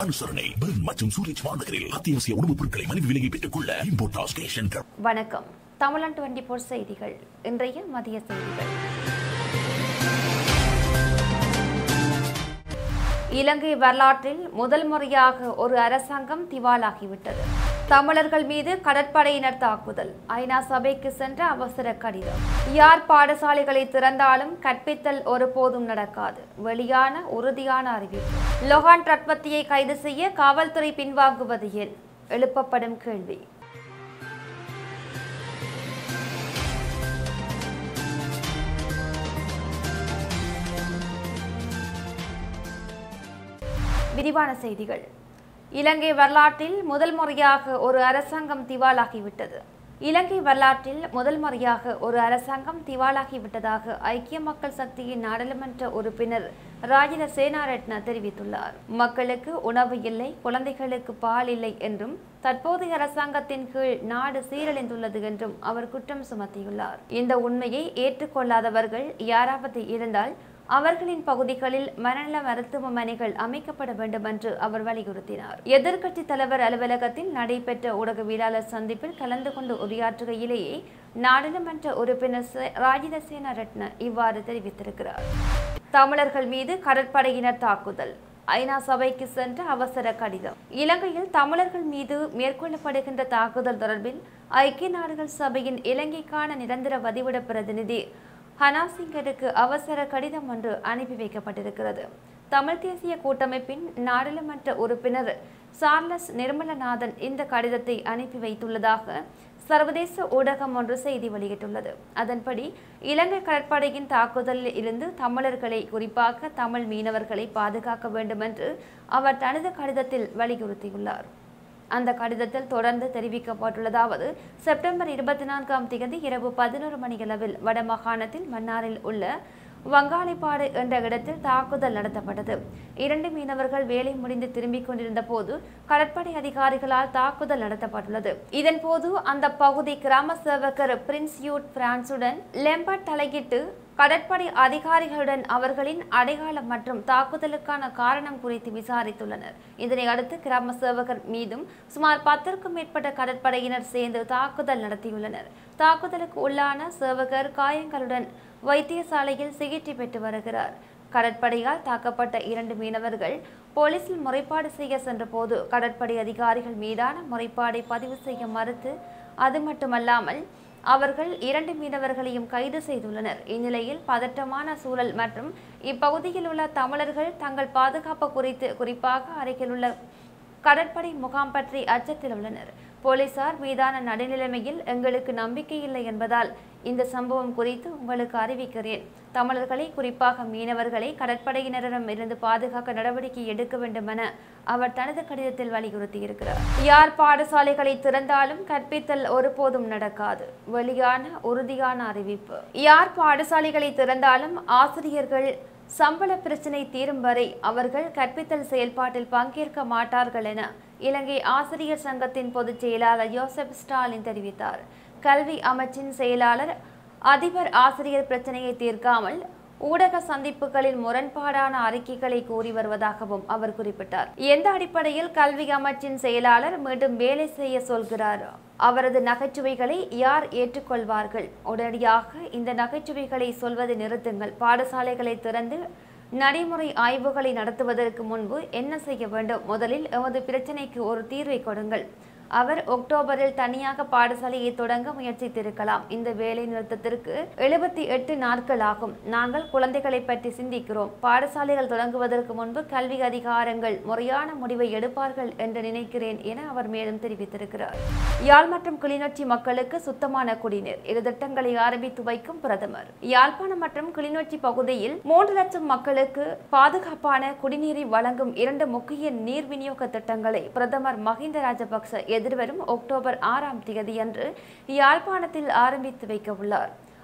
அனுசரணை பெர்ன் மற்றும் சூரிச் வானகரில் அத்தியாவசிய உணவுப் பொருட்களை மலிவு விலையை பெற்றுக் கொள்ள இம்போர்டா ஸ்டேஷன் வணக்கம் தமிழன் டுவெண்டி போர் செய்திகள் இன்றைய மதிய செய்திகள் இலங்கை வரலாற்றில் முதல் முறையாக ஒரு அரசாங்கம் திவாலாகிவிட்டது தமிழர்கள் மீது கடற்படையினர் தாக்குதல் ஐநா சபைக்கு சென்ற அவசர கடிதம் யார் பாடசாலைகளை திறந்தாலும் கற்பித்தல் ஒருபோதும் நடக்காது வெளியான உறுதியான அறிவிப்பு லொஹான் ரட்பத்தியை கைது செய்ய காவல்துறை பின்வாங்குவது ஏன் எழுப்பப்படும் கேள்வி விரிவான செய்திகள் இலங்கை வரலாற்றில் முதல் முறையாக ஒரு அரசாங்கம் திவாலாகிவிட்டது இலங்கை வரலாற்றில் முதல் முறையாக ஒரு அரசாங்கம் திவாலாகிவிட்டதாக ஐக்கிய மக்கள் சக்தியின் நாடாளுமன்ற உறுப்பினர் ராஜித சேனாரட்ன தெரிவித்துள்ளார் மக்களுக்கு உணவு இல்லை குழந்தைகளுக்கு பால் இல்லை என்றும் தற்போதைய அரசாங்கத்தின் கீழ் நாடு சீரழிந்துள்ளது என்றும் அவர் குற்றம் சுமத்தியுள்ளார் இந்த உண்மையை ஏற்றுக்கொள்ளாதவர்கள் யாராவது இருந்தால் அவர்களின் பகுதிகளில் மனநல மருத்துவமனைகள் அமைக்கப்பட வேண்டும் என்று அவர் வலியுறுத்தினார் எதிர்க்கட்சி தலைவர் அலுவலகத்தில் நடைபெற்ற ஊடகவியலாளர் சந்திப்பில் கலந்து கொண்டு உரையாற்றுகையிலேயே நாடாளுமன்ற உறுப்பினர் ச- ராஜித சேனாரட்ன இவ்வாறு தெரிவித்திருக்கிறார் தமிழர்கள் மீது கடற்படையினர் தாக்குதல் ஐநா சபைக்கு சென்ற அவசர கடிதம் இலங்கையில் தமிழர்கள் மீது மேற்கொள்ளப்படுகின்ற தாக்குதல் தொடர்பில் ஐக்கிய நாடுகள் சபையின் இலங்கைக்கான நிரந்தர வதிவிட பிரதிநிதி ஹனாசிங்கருக்கு அவசர கடிதம் ஒன்று அனுப்பி வைக்கப்பட்டிருக்கிறது தமிழ் தேசிய கூட்டமைப்பின் நாடாளுமன்ற உறுப்பினர் சார்லஸ் நிர்மலநாதன் இந்த கடிதத்தை அனுப்பி வைத்துள்ளதாக சர்வதேச ஊடகம் ஒன்று செய்தி வெளியிட்டுள்ளது அதன்படி இலங்கை கடற்படையின் தாக்குதலில் இருந்து தமிழர்களை குறிப்பாக தமிழ் மீனவர்களை பாதுகாக்க வேண்டும் என்று அவர் தனது கடிதத்தில் வலியுறுத்தியுள்ளார் அந்த கடிதத்தில் தொடர்ந்து தெரிவிக்கப்பட்டுள்ளதாவது செப்டம்பர் இருபத்தி நான்காம் தேதி இரவு பதினோரு மணியளவில் வடமாகாணத்தில் மன்னாரில் உள்ள வங்காளிப்பாடு என்ற இடத்தில் தாக்குதல் நடத்தப்பட்டது இரண்டு மீனவர்கள் வேலை முடிந்து திரும்பிக் கொண்டிருந்த போது கடற்படை அதிகாரிகளால் தாக்குதல் நடத்தப்பட்டுள்ளது இதன் போது அந்த பகுதி கிராம சேவகர் பிரின்ஸ் யூட் பிரான்சுடன் லெம்பர்ட் தலையிட்டு கடற்படை அதிகாரிகளுடன் அவர்களின் அடையாளம் மற்றும் தாக்குதலுக்கான காரணம் குறித்து விசாரித்துள்ளனர் இதனை அடுத்து கிராம சேவகர் மீதும் சுமார் பத்திற்கும் மேற்பட்ட கடற்படையினர் சேர்ந்து தாக்குதல் நடத்தியுள்ளனர் தாக்குதலுக்கு உள்ளான சேவகர் காயங்களுடன் வைத்தியசாலையில் சிகிச்சை பெற்று வருகிறார் கடற்படையால் தாக்கப்பட்ட இரண்டு மீனவர்கள் போலீசில் முறைப்பாடு செய்ய சென்றபோது கடற்படை அதிகாரிகள் மீதான முறைப்பாடை பதிவு செய்ய மறுத்து அது மட்டுமல்லாமல் அவர்கள் இரண்டு மீனவர்களையும் கைது செய்துள்ளனர் இந்நிலையில் பதற்றமான சூழல் மற்றும் இப்பகுதியில் உள்ள தமிழர்கள் தங்கள் பாதுகாப்பு குறித்து குறிப்பாக அருகில் உள்ள கடற்படை முகாம் பற்றி அச்சத்தில் உள்ளனர் போலீசார் மீதான நடுநிலைமையில் எங்களுக்கு நம்பிக்கை இல்லை என்பதால் இந்த சம்பவம் குறித்து உங்களுக்கு அறிவிக்கிறேன் தமிழர்களை குறிப்பாக மீனவர்களை கடற்படையினரிடம் இருந்து பாதுகாக்க நடவடிக்கை எடுக்க வேண்டும் என அவர் தனது கடிதத்தில் வலியுறுத்தியிருக்கிறார் யார் பாடசாலைகளை திறந்தாலும் கற்பித்தல் ஒருபோதும் நடக்காது வெளியான உறுதியான அறிவிப்பு யார் பாடசாலைகளை திறந்தாலும் ஆசிரியர்கள் சம்பள பிரச்சினை தீரும் வரை அவர்கள் கற்பித்தல் செயல்பாட்டில் பங்கேற்க மாட்டார்கள் என இலங்கை ஆசிரியர் சங்கத்தின் பொதுச் செயலாளர் யோசப் ஸ்டாலின் தெரிவித்தார் கல்வி அமைச்சின் செயலாளர் அதிபர் ஆசிரியர் பிரச்சனையை தீர்க்காமல் ஊடக சந்திப்புகளில் முரண்பாடான அறிக்கைகளை கூறி வருவதாகவும் அவர் குறிப்பிட்டார் எந்த அடிப்படையில் கல்வி அமைச்சின் செயலாளர் மீண்டும் வேலை செய்ய சொல்கிறார் அவரது நகைச்சுவைகளை யார் ஏற்றுக்கொள்வார்கள் உடனடியாக இந்த நகைச்சுவைகளை சொல்வதை நிறுத்துங்கள் பாடசாலைகளை திறந்து நடைமுறை ஆய்வுகளை நடத்துவதற்கு முன்பு என்ன செய்ய வேண்டும் முதலில் எமது பிரச்சனைக்கு ஒரு தீர்வை கொடுங்கள் அவர் அக்டோபரில் தனியாக பாடசாலையை தொடங்க முயற்சித்திருக்கலாம் இந்த வேலை நிறுத்தத்திற்கு எழுபத்தி எட்டு நாட்கள் ஆகும் நாங்கள் குழந்தைகளை பற்றி சிந்திக்கிறோம் பாடசாலைகள் தொடங்குவதற்கு முன்பு கல்வி அதிகாரங்கள் முறையான முடிவை எடுப்பார்கள் என்று நினைக்கிறேன் என அவர் மேலும் தெரிவித்திருக்கிறார் யாழ் மற்றும் கிளிநொச்சி மக்களுக்கு சுத்தமான குடிநீர் இரு திட்டங்களை ஆரம்பித்து வைக்கும் பிரதமர் யாழ்ப்பாணம் மற்றும் கிளிநொச்சி பகுதியில் மூன்று லட்சம் மக்களுக்கு பாதுகாப்பான குடிநீரை வழங்கும் இரண்டு முக்கிய நீர் விநியோக திட்டங்களை பிரதமர் மஹிந்த ராஜபக்ச எதிர்வரும் அக்டோபர் ஆறாம் தேதியன்று யாழ்ப்பாணத்தில் ஆரம்பித்து வைக்க உள்ளார்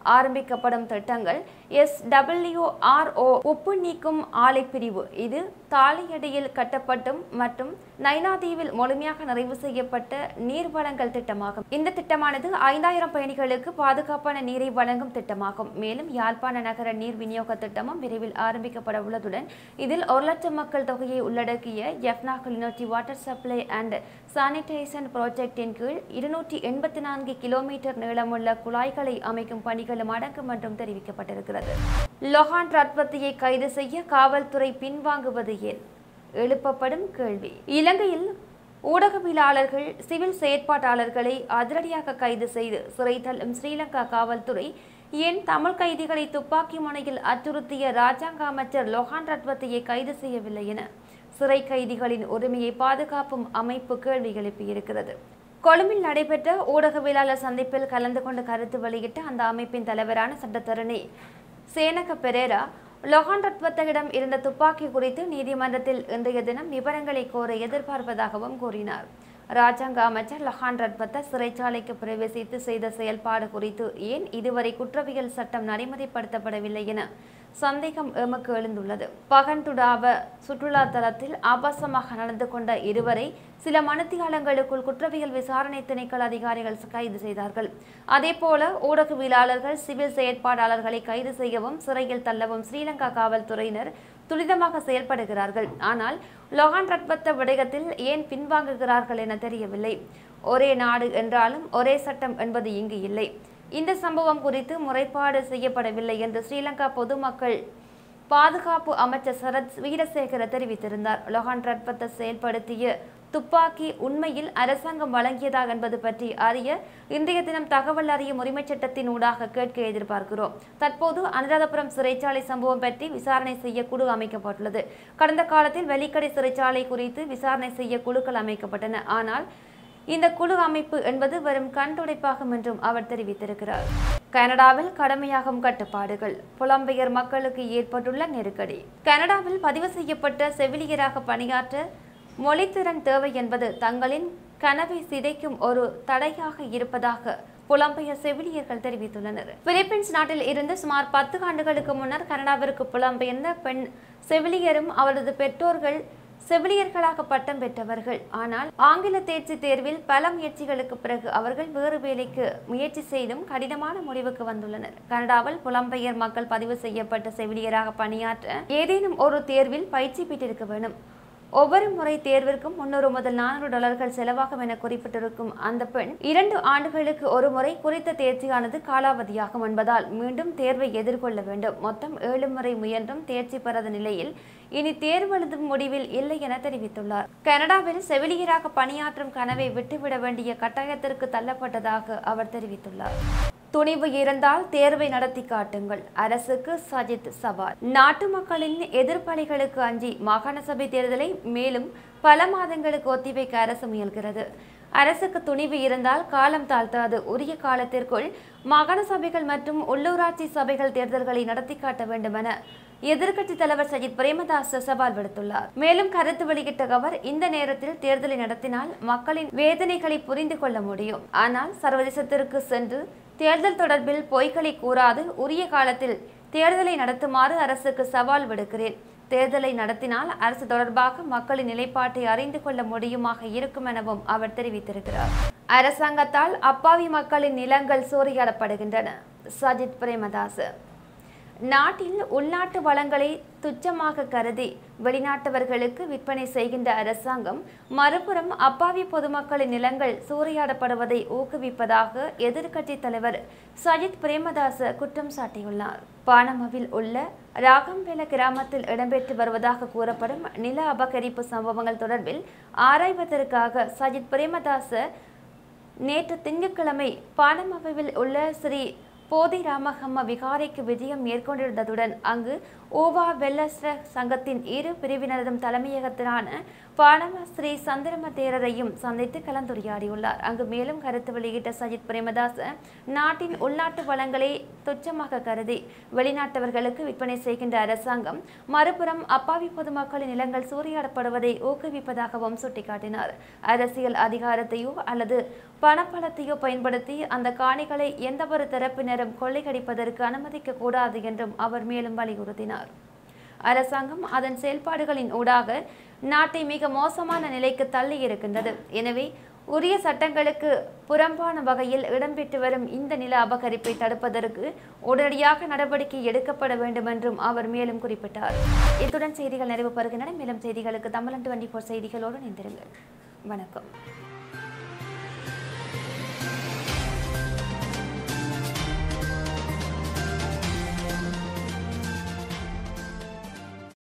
ஆரம்பிக்கப்படும் திட்டங்கள் எஸ் டபிள்யூஆர்ஓ உப்பு நீக்கும் ஆலை பிரிவு இது தாளியடியில் கட்டப்பட்டும் மற்றும் நைனாதீவில் முழுமையாக நிறைவு செய்யப்பட்ட நீர் வழங்கல் திட்டமாகும் இந்த திட்டமானது ஐந்தாயிரம் பயணிகளுக்கு பாதுகாப்பான நீரை வழங்கும் திட்டமாகும் மேலும் யாழ்ப்பாண நகர நீர் விநியோக திட்டமும் விரைவில் ஆரம்பிக்கப்பட உள்ளதுடன் இதில் ஒரு லட்சம் மக்கள் தொகையை உள்ளடக்கிய Jaffna Kilinochchi water supply and sanitation ப்ராஜெக்டின் கீழ் இருநூற்றி எண்பத்தி நான்கு கிலோமீட்டர் நீளமுள்ள குழாய்களை அமைக்கும் பணிகளும் அடங்கும் என்றும் தெரிவிக்கப்பட்டிருக்கிறது லொஹான் ரத்வத்தியை கைது செய்ய காவல்துறை பின்வாங்குவது ஏன் எழுப்பப்படும் கேள்வி இலங்கையில் ஊடகவியலாளர்கள் சிவில் செயற்பாட்டாளர்களை அதிரடியாக கைது செய்து சிறை தள்ளும் ஸ்ரீலங்கா காவல்துறை ஏன் தமிழ் கைதிகளை துப்பாக்கி முனையில் அச்சுறுத்திய ராஜாங்க அமைச்சர் லொஹான் ரத்வத்தையை கைது செய்யவில்லை என சிறை கைதிகளின் உரிமையை பாதுகாப்பும் அமைப்பு கேள்வி எழுப்பியிருக்கிறது கொழும்பில் நடைபெற்ற ஊடகவியலாளர் சந்திப்பில் கலந்து கொண்டு கருத்து வெளியிட்ட அந்த அமைப்பின் தலைவரான சட்டத்தரணி சேனக பெரேரா லொஹான் ரத்வத்தகிடம் இருந்த துப்பாக்கி குறித்து நீதிமன்றத்தில் இன்றைய தினம் விவரங்களை கோர எதிர்பார்ப்பதாகவும் கூறினார் ராஜாங்க அமைச்சர் லஹான் ரத்வத்த சிறைச்சாலைக்கு பிரவேசித்து செய்த செயல்பாடு குறித்து ஏன் இதுவரை குற்றவியல் சட்டம் நடைமுறைப்படுத்தப்படவில்லை என சந்தேகம் எமக்கு எழுந்துள்ளது பகன்துடாவ சுற்றுலா தலத்தில் ஆபாசமாக நடந்து கொண்ட இருவரை சில மணித்தியாலங்களுக்குள் குற்றவியல் விசாரணை திணைக்கள அதிகாரிகள் கைது செய்தார்கள் அதேபோல ஊடகவியலாளர்கள் சிவில் செயற்பாடாளர்களை கைது செய்யவும் சிறையில் தள்ளவும் ஸ்ரீலங்கா காவல்துறையினர் துரிதமாக செயல்படுகிறார்கள் ஆனால் லொஹான் ரட்பத்த விடயத்தில் ஏன் பின்வாங்குகிறார்கள் என தெரியவில்லை ஒரே நாடு என்றாலும் ஒரே சட்டம் என்பது இங்கு இல்லை இந்த சம்பவம் குறித்து முறைப்பாடு செய்யப்படவில்லை என்று ஸ்ரீலங்கா பொதுமக்கள் பாதுகாப்பு அமைச்சர் சரத் வீரசேகர தெரிவித்திருந்தார் லொஹான் ரட்பத்தை செயல்படுத்திய துப்பாக்கி உண்மையில் அரசாங்கம் வழங்கியதா என்பது பற்றி அறிய இன்றைய தினம் தகவல் அறியும் உரிமைச் சட்டத்தின் ஊடாக கேட்க எதிர்பார்க்கிறோம் தற்போது அனுராதபுரம் சிறைச்சாலை சம்பவம் பற்றி விசாரணை செய்ய குழு அமைக்கப்பட்டுள்ளது கடந்த காலத்தில் வெலிக்கடை சிறைச்சாலை குறித்து விசாரணை செய்ய குழுக்கள் அமைக்கப்பட்டன ஆனால் இந்த குழு அமைப்பு என்பது வெறும் கண் துடைப்பாகும் என்றும் அவர் தெரிவித்திருக்கிறார் கனடாவில் கடமையாகும் கட்டுப்பாடுகள் புலம்பெயர் மக்களுக்கு ஏற்பட்டுள்ள நெருக்கடி கனடாவில் பதிவு செய்யப்பட்ட செவிலியராக பணியாற்ற மொழித்திறன் தேவை என்பது தங்களின் கனவை சிதைக்கும் ஒரு தடையாக இருப்பதாக புலம்பெயர் செவிலியர்கள் தெரிவித்துள்ளனர் பிலிப்பீன்ஸ் நாட்டில் இருந்து சுமார் பத்து ஆண்டுகளுக்கு முன்னர் கனடாவிற்கு புலம்பெயர்ந்த பெண் செவிலியரும் அவரது பெற்றோர்கள் செவிலியர்களாக பட்டம் பெற்றவர்கள் ஆனால் ஆங்கில தேர்ச்சி தேர்வில் பல முயற்சிகளுக்கு பிறகு அவர்கள் வேறு வேலைக்கு முயற்சி செய்தும் கடினமான முடிவுக்கு வந்துள்ளனர் கனடாவில் புலம்பெயர் மக்கள் பதிவு செய்யப்பட்ட செவிலியராக பணியாற்ற ஏதேனும் ஒரு தேர்வில் பயிற்சி பெற்றிருக்க வேண்டும் ஒவ்வொரு முறை தேர்விற்கும் முன்னூறு முதல் நானூறு டாலர்கள் செலவாகும் என குறிப்பிட்டிருக்கும் அந்த பெண் இரண்டு ஆண்டுகளுக்கு ஒரு முறை குறித்த தேர்ச்சியானது காலாவதியாகும் என்பதால் மீண்டும் தேர்வை எதிர்கொள்ள வேண்டும் மொத்தம் ஏழு முறை முயன்றும் தேர்ச்சி பெறாத நிலையில் இனி தேர்வு எழுதும் முடிவில் இல்லை என தெரிவித்துள்ளார் கனடாவில் செவிலியராக பணியாற்றும் கனவை விட்டுவிட வேண்டிய கட்டாயத்திற்கு தள்ளப்பட்டதாக அவர் தெரிவித்துள்ளார் துணிவு இருந்தால் தேர்வை நடத்தி காட்டுங்கள் அரசுக்கு சஜித் சவால் நாட்டு மக்களின் எதிர்ப்பலைகளுக்கு அஞ்சி மாகாண சபை தேர்தலை மேலும் பல மாதங்களுக்கு ஒத்திவைக்க அரசு முயல்கிறது அரசுக்கு துணிவு இருந்தால் காலம் தாழ்த்தாது உரிய காலத்திற்குள் மாகாண சபைகள் மற்றும் உள்ளூராட்சி சபைகள் தேர்தல்களை நடத்தி காட்ட வேண்டும் என எதிர்க்கட்சி தலைவர் சஜித் பிரேமதாஸ் சவால் விடுத்துள்ளார் மேலும் கருத்து வெளியிட்ட அவர் இந்த நேரத்தில் தேர்தலை நடத்தினால் மக்களின் வேதனைகளை புரிந்து கொள்ள முடியும் ஆனால் சர்வதேசத்திற்கு சென்று தேர்தல் தொடர்பில் பொய்களை கூறாது உரிய காலத்தில் தேர்தலை நடத்துமாறு அரசுக்கு சவால் விடுக்கிறேன் தேர்தலை நடத்தினால் அரசு தொடர்பாக மக்களின் நிலைப்பாட்டை அறிந்து கொள்ள முடியுமாக இருக்கும் எனவும் அவர் தெரிவித்திருக்கிறார் அரசாங்கத்தால் அப்பாவி மக்களின் நிலங்கள் சூறையாடப்படுகின்றன சஜித் பிரேமதாஸ் நாட்டில் உள்நாட்டு வளங்களை துச்சமாக கருதி வெளிநாட்டவர்களுக்கு விற்பனை செய்கின்ற அரசாங்கம் மறுபுறம் அப்பாவி பொதுமக்களின் நிலங்கள் சூறையாடப்படுவதை ஊக்குவிப்பதாக எதிர்க்கட்சி தலைவர் சஜித் பிரேமதாச குற்றம் சாட்டியுள்ளார் பானமவில் உள்ள ராகம்பேல கிராமத்தில் இடம்பெற்று வருவதாக கூறப்படும் நில அபகரிப்பு சம்பவங்கள் தொடர்பில் ஆராய்வதற்காக சஜித் பிரேமதாச நேற்று திங்கட்கிழமை பானமவில் உள்ள ஸ்ரீ போதி ராமஹம்ம விகாரைக்கு விஜயம் மேற்கொண்டிருந்ததுடன் அங்கு ஓவா வெல்லஸ்ர சங்கத்தின் இரு பிரிவினரதும் தலைமையகத்திலான பானம ஸ்ரீ சந்திரம தேரரையும் சந்தித்து கலந்துரையாடியுள்ளார் அங்கு மேலும் கருத்து வெளியிட்ட சஜித் பிரேமதாச நாட்டின் உள்நாட்டு வளங்களை துச்சமாக கருதி வெளிநாட்டவர்களுக்கு விற்பனை செய்கின்ற அரசாங்கம் மறுபுறம் அப்பாவி பொதுமக்களின் நிலங்கள் சூறையாடப்படுவதை ஊக்குவிப்பதாகவும் சுட்டிக்காட்டினார் அரசியல் அதிகாரத்தையோ அல்லது பணப்பலத்தையோ பயன்படுத்தி அந்த காணிகளை எந்தவொரு தரப்பினர் தரப்பினரும் கொள்ளையடிப்பதற்கு அனுமதிக்க கூடாது என்றும் அவர் மேலும் வலியுறுத்தினார் அரசாங்கம் அதன் செயல்பாடுகளின் ஊடாக நாட்டை மிக மோசமான நிலைக்கு தள்ளி இருக்கின்றது எனவே உரிய சட்டங்களுக்கு புறம்பான வகையில் இடம்பெற்று வரும் இந்த நில அபகரிப்பை தடுப்பதற்கு உடனடியாக நடவடிக்கை எடுக்கப்பட வேண்டும் என்றும் அவர் மேலும் குறிப்பிட்டார் இத்துடன் செய்திகள் நிறைவு பெறுகின்றன மேலும் செய்திகளுக்கு தமிழன் டுவெண்டி ஃபோர் செய்திகளோடு இணைந்திருங்கள் வணக்கம்